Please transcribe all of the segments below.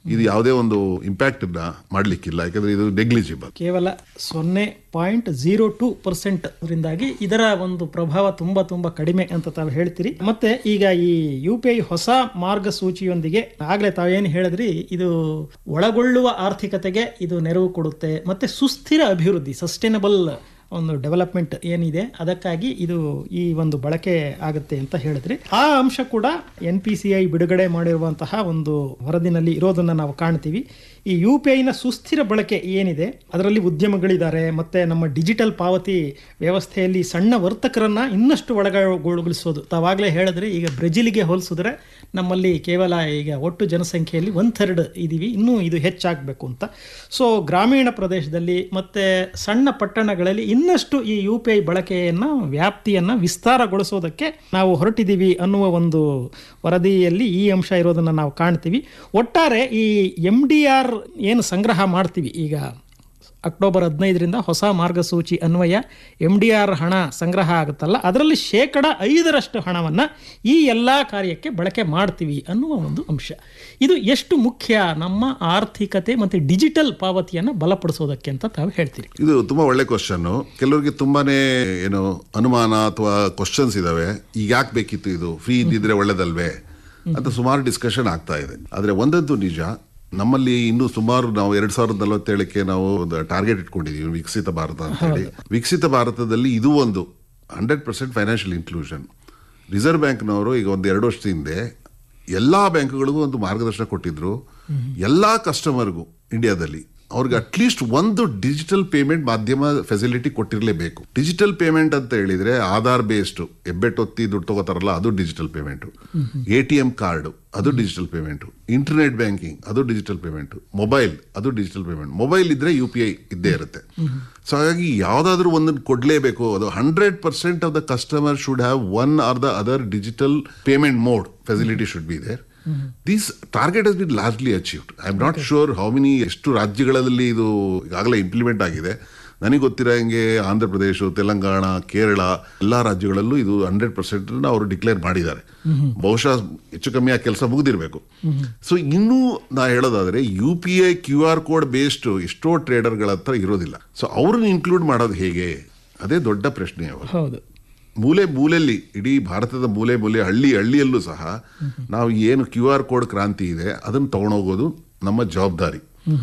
ಇದು ಯಾವುದೇ ಒಂದು ಇಂಪ್ಯಾಕ್ಟ್ ಮಾಡ್ಲಿಕ್ಕಿಲ್ಲ ಯಾಕಂದ್ರೆ ಇದು ನೆಗ್ಲಿಜಿಬಲ್ ಕೇವಲ ಸೊನ್ನೆ ಪಾಯಿಂಟ್ ಜೀರೋ ಟು ಪರ್ಸೆಂಟ್ ರಿಂದಾಗಿ ಇದರ ಒಂದು ಪ್ರಭಾವ ತುಂಬಾ ತುಂಬಾ ಕಡಿಮೆ ಅಂತ ತಾವು ಹೇಳ್ತೀರಿ ಮತ್ತೆ ಈಗ ಈ ಯು ಪಿ ಐ ಹೊಸ ಮಾರ್ಗಸೂಚಿಯೊಂದಿಗೆ ಆಗ್ಲೇ ತಾವೇನು ಹೇಳಿದ್ರಿ ಇದು ಒಳಗೊಳ್ಳುವ ಆರ್ಥಿಕತೆಗೆ ಇದು ನೆರವು ಕೊಡುತ್ತೆ ಮತ್ತೆ ಸುಸ್ಥಿರ ಅಭಿವೃದ್ಧಿ ಸಸ್ಟೈನಬಲ್ ಒಂದು ಡೆವಲಪ್ಮೆಂಟ್ ಏನಿದೆ ಅದಕ್ಕಾಗಿ ಇದು ಈ ಒಂದು ಬಳಕೆ ಆಗುತ್ತೆ ಅಂತ ಹೇಳಿದ್ರಿ ಆ ಅಂಶ ಕೂಡ ಎನ್ ಪಿ ಸಿ ಐ ಬಿಡುಗಡೆ ಮಾಡಿರುವಂತಹ ಒಂದು ವರದಿನಲ್ಲಿ ಇರೋದನ್ನ ನಾವು ಕಾಣ್ತೀವಿ ಈ ಯು ಪಿ ಐನ ಸುಸ್ಥಿರ ಬಳಕೆ ಏನಿದೆ ಅದರಲ್ಲಿ ಉದ್ಯಮಗಳಿದ್ದಾರೆ ಮತ್ತೆ ನಮ್ಮ ಡಿಜಿಟಲ್ ಪಾವತಿ ವ್ಯವಸ್ಥೆಯಲ್ಲಿ ಸಣ್ಣ ವರ್ತಕರನ್ನ ಇನ್ನಷ್ಟು ಒಳಗೊಳಗೊಳಿಸೋದು ತಾವಾಗಲೇ ಹೇಳಿದ್ರೆ ಈಗ ಬ್ರೆಜಿಲ್ಗೆ ಹೋಲಿಸಿದ್ರೆ ನಮ್ಮಲ್ಲಿ ಕೇವಲ ಈಗ ಒಟ್ಟು ಜನಸಂಖ್ಯೆಯಲ್ಲಿ ಒನ್ ಥರ್ಡ್ ಇದೀವಿ ಇನ್ನೂ ಇದು ಹೆಚ್ಚಾಗಬೇಕು ಅಂತ ಸೊ ಗ್ರಾಮೀಣ ಪ್ರದೇಶದಲ್ಲಿ ಮತ್ತೆ ಸಣ್ಣ ಪಟ್ಟಣಗಳಲ್ಲಿ ಇನ್ನಷ್ಟು ಈ ಯು ಪಿ ಐ ಬಳಕೆಯನ್ನು ವ್ಯಾಪ್ತಿಯನ್ನು ವಿಸ್ತಾರಗೊಳಿಸೋದಕ್ಕೆ ನಾವು ಹೊರಟಿದ್ದೀವಿ ಅನ್ನುವ ಒಂದು ವರದಿಯಲ್ಲಿ ಈ ಅಂಶ ಇರೋದನ್ನು ನಾವು ಕಾಣ್ತೀವಿ ಒಟ್ಟಾರೆ ಈ ಎಮ್ ಡಿ ಆರ್ ಏನು ಸಂಗ್ರಹ ಮಾಡ್ತೀವಿ ಈಗ ಅಕ್ಟೋಬರ್ ಹದಿನೈದರಿಂದ ಹೊಸ ಮಾರ್ಗಸೂಚಿ ಅನ್ವಯ ಎಮ್ ಡಿ ಆರ್ ಹಣ ಸಂಗ್ರಹ ಆಗುತ್ತಲ್ಲ ಅದರಲ್ಲಿ ಶೇಕಡ ಐದರಷ್ಟು ಹಣವನ್ನು ಈ ಎಲ್ಲ ಕಾರ್ಯಕ್ಕೆ ಬಳಕೆ ಮಾಡ್ತೀವಿ ಅನ್ನುವ ಒಂದು ಅಂಶ ಇದು ಎಷ್ಟು ಮುಖ್ಯ ನಮ್ಮ ಆರ್ಥಿಕತೆ ಮತ್ತು ಡಿಜಿಟಲ್ ಪಾವತಿಯನ್ನು ಬಲಪಡಿಸೋದಕ್ಕೆ ಅಂತ ತಾವು ಹೇಳ್ತೀರಿ ಇದು ತುಂಬಾ ಒಳ್ಳೆ ಕ್ವಶನ್ ಕೆಲವರಿಗೆ ತುಂಬಾನೇ ಏನು ಅನುಮಾನ ಅಥವಾ ಕ್ವಶನ್ಸ್ ಇದಾವೆ ಈಗ ಯಾಕೆ ಬೇಕಿತ್ತು ಇದು ಫ್ರೀ ಇದ್ದಿದ್ರೆ ಒಳ್ಳೇದಲ್ವೇ ಅಂತ ಸುಮಾರು ಡಿಸ್ಕಷನ್ ಆಗ್ತಾ ಇದೆ ಆದ್ರೆ ಒಂದಂತೂ ನಿಜ ನಮ್ಮಲ್ಲಿ ಇನ್ನು ಸುಮಾರು ನಾವು ಎರಡ್ ಸಾವಿರದ ನಲವತ್ತೇಳಕ್ಕೆ ನಾವು ಒಂದು ಟಾರ್ಗೆಟ್ ಇಟ್ಕೊಂಡಿದೀವಿ ವಿಕಸಿತ ಭಾರತ ಅಂತ ಹೇಳಿ ವಿಕಸಿತ ಭಾರತದಲ್ಲಿ ಇದು ಒಂದು hundred percent financial inclusion reserve ಬ್ಯಾಂಕ್ನವರು ಈಗ ಒಂದು ಎರಡು ವರ್ಷದ ಹಿಂದೆ ಎಲ್ಲಾ ಬ್ಯಾಂಕ್ಗಳಿಗೂ ಒಂದು ಮಾರ್ಗದರ್ಶನ ಕೊಟ್ಟಿದ್ರು ಎಲ್ಲಾ ಕಸ್ಟಮರ್ಗೂ ಇಂಡಿಯಾದಲ್ಲಿ ಅವ್ರಿಗೆ ಅಟ್ಲೀಸ್ಟ್ ಒಂದು ಡಿಜಿಟಲ್ ಪೇಮೆಂಟ್ ಮಾಧ್ಯಮ ಫೆಸಿಲಿಟಿ ಕೊಟ್ಟಿರಲೇಬೇಕು ಡಿಜಿಟಲ್ ಪೇಮೆಂಟ್ ಅಂತ ಹೇಳಿದ್ರೆ ಆಧಾರ್ ಬೇಸ್ಡ್ ಹೆಬ್ಬೆಟ್ಟೊತ್ತಿ ದುಡ್ಡು ತಗೋತಾರಲ್ಲ ಅದು digital payment A T M card ಅದು ಡಿಜಿಟಲ್ ಪೇಮೆಂಟ್ ಇಂಟರ್ನೆಟ್ ಬ್ಯಾಂಕಿಂಗ್ ಅದು ಡಿಜಿಟಲ್ ಪೇಮೆಂಟ್ ಮೊಬೈಲ್ ಅದು ಡಿಜಿಟಲ್ ಪೇಮೆಂಟ್ ಮೊಬೈಲ್ ಇದ್ರೆ ಯು ಪಿ ಐ ಇದ್ದೇ ಇರುತ್ತೆ ಸೊ ಹಾಗಾಗಿ ಯಾವ್ದಾದ್ರು ಒಂದನ್ನು ಕೊಡ್ಲೇಬೇಕು ಅದು hundred percent of the customer should have one or the other digital payment mode facility should be there this target ಹಸ್ been largely achieved I am not sure how many ಎಷ್ಟು ರಾಜ್ಯಗಳಲ್ಲಿ ಇದು ಈಗಾಗಲೇ ಇಂಪ್ಲಿಮೆಂಟ್ ಆಗಿದೆ ನನಗೆ ಗೊತ್ತಿರೋ ಹಂಗೆ ಆಂಧ್ರ ಪ್ರದೇಶ ತೆಲಂಗಾಣ ಕೇರಳ ಎಲ್ಲಾ ರಾಜ್ಯಗಳಲ್ಲೂ ಇದು ಹಂಡ್ರೆಡ್ ಪರ್ಸೆಂಟ್ ಅವರು ಡಿಕ್ಲೇರ್ ಮಾಡಿದ್ದಾರೆ ಬಹುಶಃ ಹೆಚ್ಚು ಕಮ್ಮಿ ಆ ಕೆಲಸ ಮುಗಿದಿರಬೇಕು ಸೊ ಇನ್ನೂ ನಾ ಹೇಳೋದಾದ್ರೆ U P I Q R code based ಎಷ್ಟೋ ಟ್ರೇಡರ್ಗಳ ಹತ್ರ ಇರೋದಿಲ್ಲ ಸೊ ಅವ್ರನ್ನ ಇನ್ಕ್ಲೂಡ್ ಮಾಡೋದು ಹೇಗೆ ಅದೇ ದೊಡ್ಡ ಪ್ರಶ್ನೆ ಅವರು ಹೌದು ಮೂಲೆ ಮೂಲೆಯಲ್ಲಿ ಇಡೀ ಭಾರತದ ಮೂಲೆ ಮೂಲೆ ಹಳ್ಳಿ ಹಳ್ಳಿಯಲ್ಲೂ ಸಹ ನಾವು ಏನು ಕ್ಯೂ ಆರ್ ಕೋಡ್ ಕ್ರಾಂತಿ ಇದೆ ಅದನ್ನು ತಗೊಂಡೋಗೋದು ನಮ್ಮ ಜವಾಬ್ದಾರಿ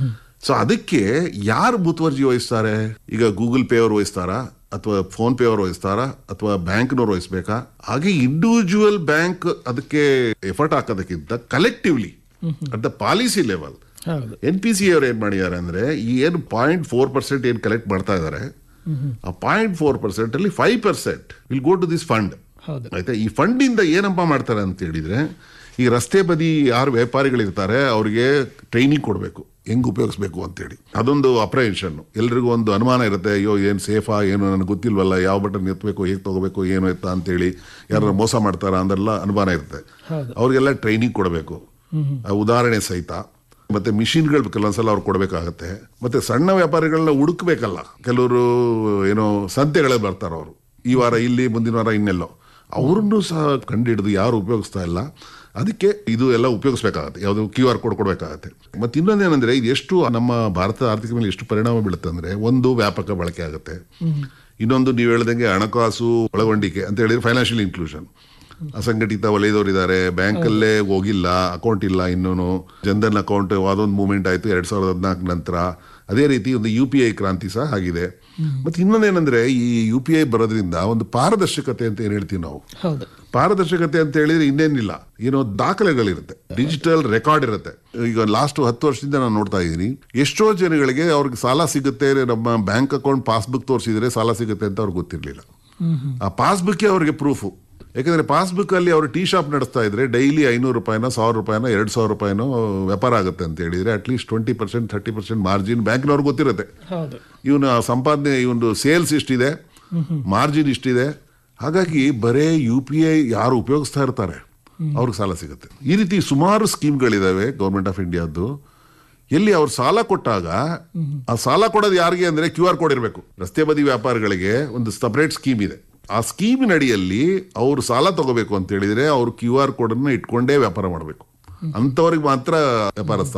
ಸೊ ಅದಕ್ಕೆ ಯಾರು ಮುತುವರ್ಜಿ ವಹಿಸ್ತಾರೆ ಈಗ ಗೂಗಲ್ ಪೇ ಅವರು ವಹಿಸ್ತಾರಾ ಅಥವಾ ಫೋನ್ ಪೇ ಅವರು ವಹಿಸ್ತಾರಾ ಅಥವಾ ಬ್ಯಾಂಕ್ನವ್ರು ವಹಿಸ್ಬೇಕಾ ಹಾಗೆ ಇಂಡಿವಿಜುವಲ್ ಬ್ಯಾಂಕ್ ಅದಕ್ಕೆ ಎಫರ್ಟ್ ಹಾಕೋದಕ್ಕಿಂತ collectively at the policy level ಹೌದು ಎನ್ ಪಿ ಸಿ ಅವ್ರು ಏನ್ ಮಾಡಿದ್ದಾರೆ ಅಂದ್ರೆ ಈ ಏನು ಪಾಯಿಂಟ್ ಫೋರ್ ಪರ್ಸೆಂಟ್ ಏನ್ ಕಲೆಕ್ಟ್ ಮಾಡ್ತಾ ಇದ್ದಾರೆ ಆ ಪಾಯಿಂಟ್ ಫೋರ್ ಪರ್ಸೆಂಟ್ ಅಲ್ಲಿ five percent will go to this fund ಹೌದು ಆಯ್ತಾ ಈ ಫಂಡ್ ಇಂದ ಏನಪ್ಪ ಮಾಡ್ತಾರೆ ಅಂತ ಹೇಳಿದ್ರೆ ಈ ರಸ್ತೆ ಬದಿ ಯಾರು ವ್ಯಾಪಾರಿಗಳಿರ್ತಾರೆ ಅವ್ರಿಗೆ ಟ್ರೈನಿಂಗ್ ಕೊಡಬೇಕು ಹೆಂಗ್ ಉಪಯೋಗಿಸ್ಬೇಕು ಅಂತೇಳಿ ಅದೊಂದು ಅಪ್ರಹೆನ್ಷನ್ ಎಲ್ರಿಗೂ ಒಂದು ಅನುಮಾನ ಇರುತ್ತೆ ಅಯ್ಯೋ ಏನ್ ಸೇಫಾ ಏನು ನನಗೆ ಗೊತ್ತಿಲ್ವಲ್ಲ ಯಾವ ಬಟನ್ ಎತ್ತಬೇಕು ಹೇಗೆ ತಗೋಬೇಕು ಏನು ಎತ್ತ ಅಂತೇಳಿ ಯಾರು ಮೋಸ ಮಾಡ್ತಾರ ಅಂದೆಲ್ಲ ಅನುಮಾನ ಇರುತ್ತೆ ಹೌದು. ಅವ್ರಿಗೆಲ್ಲ ಟ್ರೈನಿಂಗ್ ಕೊಡಬೇಕು ಆ ಉದಾಹರಣೆ ಸಹಿತ ಮತ್ತೆ ಮಿಷಿನ್ಗಳು ಕೆಲವೊಂದ್ಸಲ ಅವ್ರು ಕೊಡಬೇಕಾಗತ್ತೆ ಮತ್ತೆ ಸಣ್ಣ ವ್ಯಾಪಾರಿಗಳನ್ನ ಹುಡುಕ್ಬೇಕಲ್ಲ ಕೆಲವರು ಏನೋ ಸಂತೆಗಳೇ ಬರ್ತಾರೆ ಅವರು ಈ ವಾರ ಇಲ್ಲಿ ಮುಂದಿನ ವಾರ ಇನ್ನೆಲ್ಲೋ ಅವ್ರನ್ನೂ ಸಹ ಕಂಡುಹಿಡಿದು ಯಾರು ಉಪಯೋಗಿಸ್ತಾ ಇಲ್ಲ ಅದಕ್ಕೆ ಇದು ಎಲ್ಲ ಉಪಯೋಗಿಸ್ಬೇಕಾಗತ್ತೆ ಯಾವುದು ಕ್ಯೂ ಆರ್ ಕೋಡ್ ಕೊಡಬೇಕಾಗತ್ತೆ ಮತ್ತೆ ಇನ್ನೊಂದೇನಂದ್ರೆ ಇದು ಎಷ್ಟು ನಮ್ಮ ಭಾರತ ಆರ್ಥಿಕ ಮೇಲೆ ಎಷ್ಟು ಪರಿಣಾಮ ಬೀಳುತ್ತೆ ಅಂದ್ರೆ ಒಂದು ವ್ಯಾಪಕ ಬಳಕೆ ಆಗುತ್ತೆ ಇನ್ನೊಂದು ನೀವು ಹೇಳ್ದಂಗೆ ಹಣಕಾಸು ಒಳಗೊಂಡಿಕೆ ಅಂತ ಹೇಳಿದ್ರೆ ಫೈನಾನ್ಷಿಯಲ್ ಇನ್ಕ್ಲೂಷನ್ ಅಸಂಘಟಿತ ವಲಯದವರಿದ್ದಾರೆ ಬ್ಯಾಂಕಲ್ಲೇ ಹೋಗಿಲ್ಲ ಅಕೌಂಟ್ ಇಲ್ಲ ಇನ್ನೂನು ಜನ್ಧನ್ ಅಕೌಂಟ್ ಅದೊಂದು ಮೂವ್ಮೆಂಟ್ ಆಯ್ತು ಎರಡ್ ಸಾವಿರದ ಹದಿನಾಲ್ಕು ನಂತರ ಅದೇ ರೀತಿ ಒಂದು ಯು ಪಿ ಐ ಕ್ರಾಂತಿ ಸಹ ಆಗಿದೆ ಮತ್ತೆ ಇನ್ನೊಂದೇನಂದ್ರೆ ಈ ಯು ಪಿ ಐ ಬರೋದ್ರಿಂದ ಒಂದು ಪಾರದರ್ಶಕತೆ ಅಂತ ಏನ್ ಹೇಳ್ತೀವಿ ನಾವು ಹೌದು ಪಾರದರ್ಶಕತೆ ಅಂತ ಹೇಳಿದ್ರೆ ಇನ್ನೇನಿಲ್ಲ ಏನೋ ದಾಖಲೆಗಳಿರುತ್ತೆ ಡಿಜಿಟಲ್ ರೆಕಾರ್ಡ್ ಇರುತ್ತೆ ಈಗ ಲಾಸ್ಟ್ ಹತ್ತು ವರ್ಷದಿಂದ ನಾನು ನೋಡ್ತಾ ಇದ್ದೀನಿ ಎಷ್ಟೋ ಜನಗಳಿಗೆ ಅವ್ರಿಗೆ ಸಾಲ ಸಿಗುತ್ತೆ ನಮ್ಮ ಬ್ಯಾಂಕ್ ಅಕೌಂಟ್ ಪಾಸ್ಬುಕ್ ತೋರಿಸಿದ್ರೆ ಸಾಲ ಸಿಗುತ್ತೆ ಅಂತ ಅವ್ರಿಗೆ ಗೊತ್ತಿರಲಿಲ್ಲ ಆ ಪಾಸ್ಬುಕ್ ಅವ್ರಿಗೆ ಪ್ರೂಫು ಯಾಕಂದ್ರೆ ಪಾಸ್ಬುಕ್ ಅಲ್ಲಿ ಅವರು ಟೀ ಶಾಪ್ ನಡೆಸ್ತಾ ಇದ್ರೆ ಡೈಲಿ ಐನೂರು ರೂಪಾಯಿನ ಸಾವಿರ ರೂಪಾಯಿನ ಎರಡ್ ಸಾವಿರ ರೂಪಾಯಿನೋ ವ್ಯಾಪಾರ ಆಗುತ್ತೆ ಅಂತ ಹೇಳಿದ್ರೆ at least twenty percent thirty percent margin ಬ್ಯಾಂಕ್ನವ್ರಿಗೆ ಗೊತ್ತಿರುತ್ತೆ ಹೌದು ಇವನ ಸಂಪಾದನೆ ಇವನು ಸೇಲ್ಸ್ ಇಷ್ಟಿದೆ ಮಾರ್ಜಿನ್ ಇಷ್ಟಿದೆ ಹಾಗಾಗಿ ಬರೇ ಯು ಪಿ ಐ ಯಾರು ಉಪಯೋಗಿಸ್ತಾ ಇರ್ತಾರೆ ಅವ್ರಿಗೆ ಸಾಲ ಸಿಗುತ್ತೆ ಈ ರೀತಿ ಸುಮಾರು ಸ್ಕೀಮ್ಗಳಿದಾವೆ ಗೌರ್ಮೆಂಟ್ ಆಫ್ ಇಂಡಿಯಾದ್ದು ಎಲ್ಲಿ ಅವ್ರು ಸಾಲ ಕೊಟ್ಟಾಗ ಆ ಸಾಲ ಕೊಡೋದು ಯಾರಿಗೆ ಅಂದ್ರೆ ಕ್ಯೂ ಆರ್ ಕೋಡ್ ಇರಬೇಕು ರಸ್ತೆ ಬದಿ ವ್ಯಾಪಾರಿಗಳಿಗೆ ಒಂದು ಸಪರೇಟ್ ಸ್ಕೀಮ್ ಇದೆ ಆ ಸ್ಕೀಮಿನ ಅಡಿಯಲ್ಲಿ ಅವರು ಸಾಲ ತಗೋಬೇಕು ಅಂತ ಹೇಳಿದ್ರೆ ಅವ್ರು ಕ್ಯೂ ಆರ್ ಕೋಡ್ ಅನ್ನ ಇಟ್ಕೊಂಡೇ ವ್ಯಾಪಾರ ಮಾಡಬೇಕು ಅಂತವ್ರಿಗೆ ಮಾತ್ರ ವ್ಯಾಪಾರ